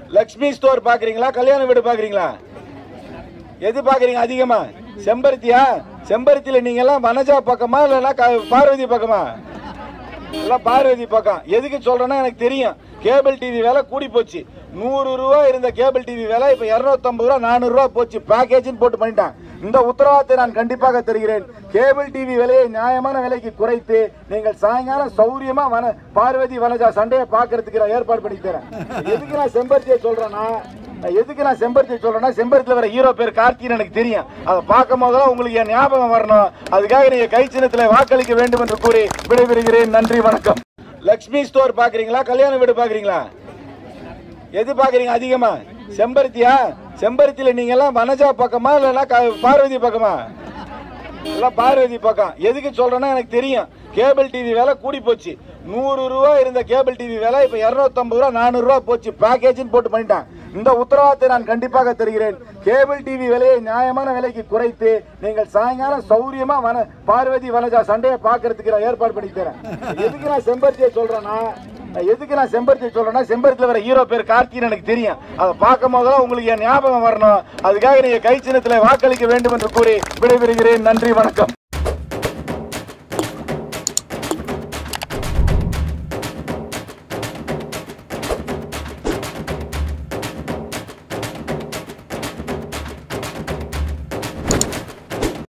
Lakshmi store பாக்குறீங்களா கல்யாண வீடு பாக்குறீங்களா எது பாக்குறீங்க அதிகமா செம்பருத்தியா செம்பருத்தியில நீங்க எல்லாம் வனஜா பக்கமா இல்லைன்னா க- பார்வதி பக்கமா எல்லாம் பார்வதி பக்கம் எதுக்கு சொல்றேன்னா எனக்கு தெரியும் கேபிள் டிவி விலை கூடி போச்சு நூறு ரூபா இருந்த கேபிள் டிவி விலை இப்ப இருநூத்தம்பது ரூபா நானூறு ரூபா போச்சு பேக்கேஜ்னு போட்டு பண்ணிட்டான் இந்த உத்தரவாதத்தை நான் கண்டிப்பாக தருகிறேன் கேபிள் டிவி விலையை நியாயமான விலைக்கு குறைத்து நீங்கள் சாயங்காலம் சௌரியமா வன பார்வதி வனஜா சண்டையை பார்க்கறதுக்கு நான் ஏற்பாடு பண்ணி தரேன் எதுக்கு நான் செம்பருத்தியை சொல்றேன்னா எதுக்கு நான் செம்பருத்தியை சொல்றேன்னா செம்பருத்தியில் வர ஹீரோ பேர் கார்த்தின்னு எனக்கு தெரியும் அதை பார்க்கும் போதெல்லாம் உங்களுக்கு என் ஞாபகம் வரணும் அதுக்காக நீங்க கை சின்னத்தில் வாக்களிக்க வேண்டும் என்று கூறி விடைபெறுகிறேன் நன்றி வணக்கம் லக்ஷ்மி ஸ்டோர் பாக்குறீங்களா கல்யாண வீடு பாக்குறீங்களா எது பாக்குறீங்க அதிகமா செம்பருத்தியா செம்பருத்தியில நீங்க எல்லாம் வனஜா பக்கமா இல்லைன்னா க- பார்வதி பக்கமா எல்லாம் பார்வதி பக்கம் எதுக்கு சொல்றேன்னா எனக்கு தெரியும் கேபிள் டிவி விலை கூடி போச்சு நூறு ரூபா இருந்த கேபிள் டிவி விலை இப்ப இருநூத்தம்பது ரூபா நானூறு ரூபா போச்சு பேக்கேஜ்னு போட்டு பண்ணிட்டான் இந்த உத்தரவாதத்தை நான் கண்டிப்பாக தருகிறேன் கேபிள் டிவி விலையை நியாயமான விலைக்கு குறைத்து நீங்கள் சாயங்காலம் சௌரியமா வன பார்வதி வனஜா சண்டையை பார்க்கறதுக்கு நான் ஏற்பாடு பண்ணி தரேன் எதுக்கு நான் செம்பருத்தியை சொல்றேன்னா எதுக்கு நான் செம்பருத்தியை சொல்றேன்னா செம்பருத்தியில் வர ஹீரோ பேர் கார்த்தின்னு எனக்கு தெரியும் அதை பார்க்கும் போதெல்லாம் உங்களுக்கு என் ஞாபகம் வரணும் அதுக்காக நீங்க கை சின்னத்தில் வாக்களிக்க வேண்டும் என்று கூறி விடைபெறுகிறேன் நன்றி வணக்கம்